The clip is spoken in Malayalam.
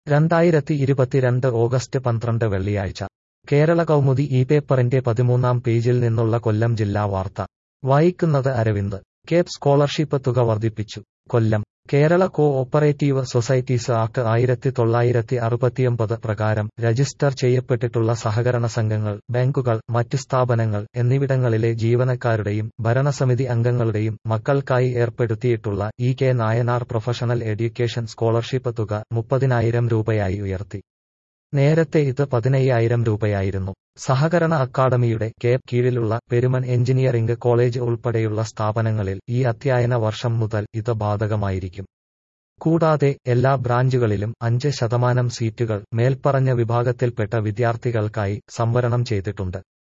രണ്ടായിരത്തി ഇരുപത്തിരണ്ട് ഓഗസ്റ്റ് പന്ത്രണ്ട് വെള്ളിയാഴ്ച കേരള കൗമുദി ഈ പേപ്പറിന്റെ പതിമൂന്നാം പേജിൽ നിന്നുള്ള കൊല്ലം ജില്ലാ വാർത്ത വായിക്കുന്നത് അരവിന്ദ് കേപ്പ് സ്കോളർഷിപ്പ് തുക വർദ്ധിപ്പിച്ചു Kollam Kerala Cooperative Societies Act ആയിരത്തി തൊള്ളായിരത്തി അറുപത്തിയൊമ്പത് പ്രകാരം രജിസ്റ്റർ ചെയ്യപ്പെട്ടിട്ടുള്ള സഹകരണ സംഘങ്ങൾ ബാങ്കുകൾ മറ്റ് സ്ഥാപനങ്ങൾ എന്നിവിടങ്ങളിലെ ജീവനക്കാരുടെയും ഭരണസമിതി അംഗങ്ങളുടെയും മക്കൾക്കായി ഏർപ്പെടുത്തിയിട്ടുള്ള E K Nayanar professional education scholarship തുക മുപ്പതിനായിരം രൂപയായി ഉയർത്തി നേരത്തെ ഇത് പതിനയ്യായിരം രൂപയായിരുന്നു സഹകരണ അക്കാദമിയുടെ കേപ്പ് കീഴിലുള്ള പെരുമൻ എഞ്ചിനീയറിംഗ് കോളേജ് ഉൾപ്പെടെയുള്ള സ്ഥാപനങ്ങളിൽ ഈ അധ്യയന വർഷം മുതൽ ഇത് ബാധകമായിരിക്കും കൂടാതെ എല്ലാ ബ്രാഞ്ചുകളിലും അഞ്ച് ശതമാനം സീറ്റുകൾ മേൽപ്പറഞ്ഞ വിഭാഗത്തിൽപ്പെട്ട വിദ്യാർത്ഥികൾക്കായി സംവരണം ചെയ്തിട്ടുണ്ട്